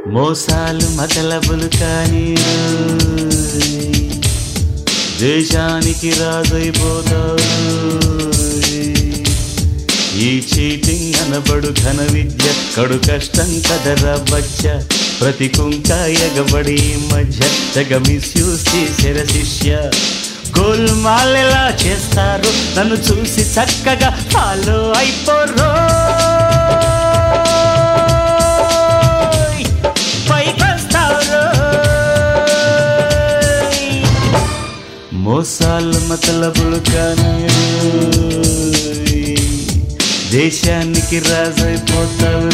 మోసాలు మతలబులు కానీ దేశానికి రాజైపోతావు ఈ చీటింగ్ అనబడు ఘన విద్య కడు కష్టం కదరా బచ్చ ప్రతి కుంక ఎగబడి ఈ మధ్య తెగ మిస్యూస్ చేసెర శిష్య గోల్మాల్ ఎలా చేస్తారు నన్ను చూసి చక్కగా ఫాలో అయిపోరో మోసాలు మతలబులు కానీ దేశానికి రాజైపోతావు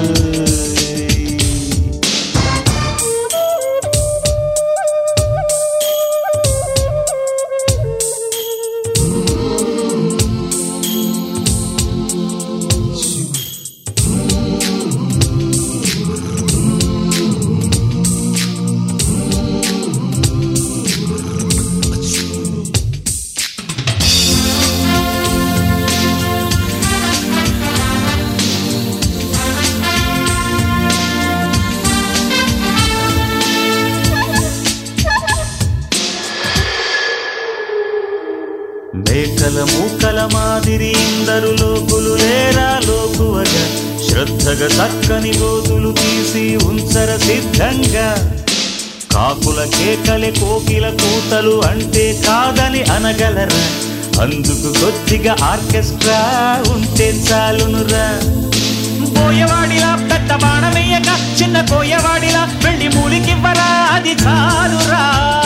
మేకల మూకల మాదిరి ఇందరు లోకులు లేరా లోకువగా శ్రద్ధగా చక్కని గోతులు తీసి ఉంచర సిద్ధంగా కాకుల కేకలే కోకిల కూతలు అంటే కాదని అనగలరా అందుకు కొద్దిగా ఆర్కెస్ట్రా ఉంటే చాలునురా పోయవాడిలా పెద్ద బాణమేయక చిన్న పోయవాడిలా వెళ్ళి మూలికివ్వరా అది చాలురా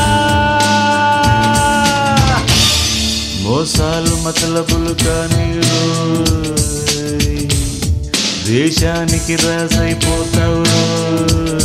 మోసాలు మతలబులు కానీ రోయ్. దేశానికి రాసైపోతావు రోయ్.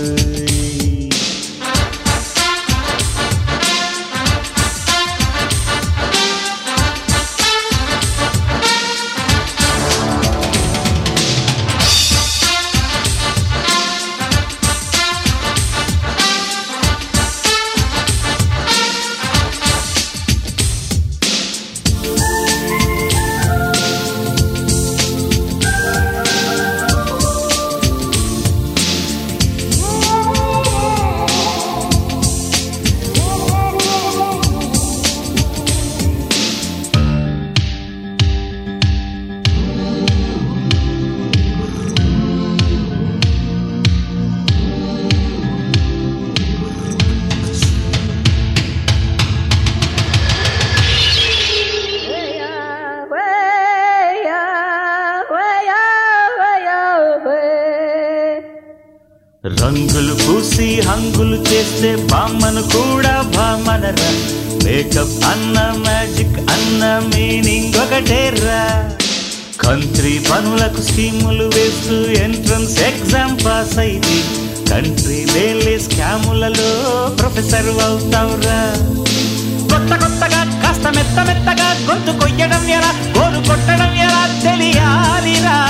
రంగులు పూసి హంగులు చేస్తే బామ్మను కూడా బామ్మనరా మేకప్ అన్న మ్యాజిక్ అన్న మీనింగ్ ఒకటేరా కంట్రీ పనులకు స్కీములు వేస్తూ ఎంట్రన్స్ ఎగ్జామ్ పాస్ అయింది కంట్రీ వేలే స్కాములలో ప్రొఫెసర్ అవుతావురా కొత్త కొత్తగా కాస్త మెత్త మెత్తగా గొంతు కొయ్యడం ఎలా గోరు కొట్టడం ఎలా తెలియాలిరా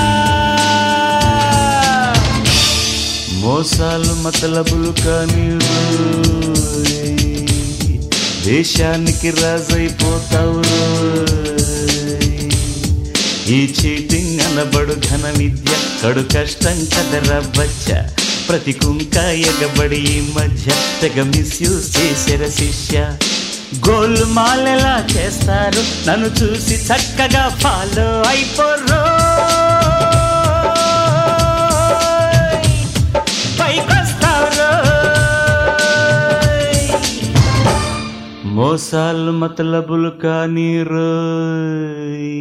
మోసాలు మతలబులు కానీ రోయ్. దేశానికి రాజైపోతావు రోయ్. ఈ చీటింగ్ అనబడు ఘన విద్య కడు కష్టం కదరా బచ్చ ప్రతి కుంక ఎగబడి ఈ మధ్య తెగ మిస్యూస్ చేసెర శిష్య గోల్మాల్ ఎలా చేస్తారు నన్ను చూసి చక్కగా ఫాలో అయిపోరో మోసాలు మతలబులు కానీ రోయ్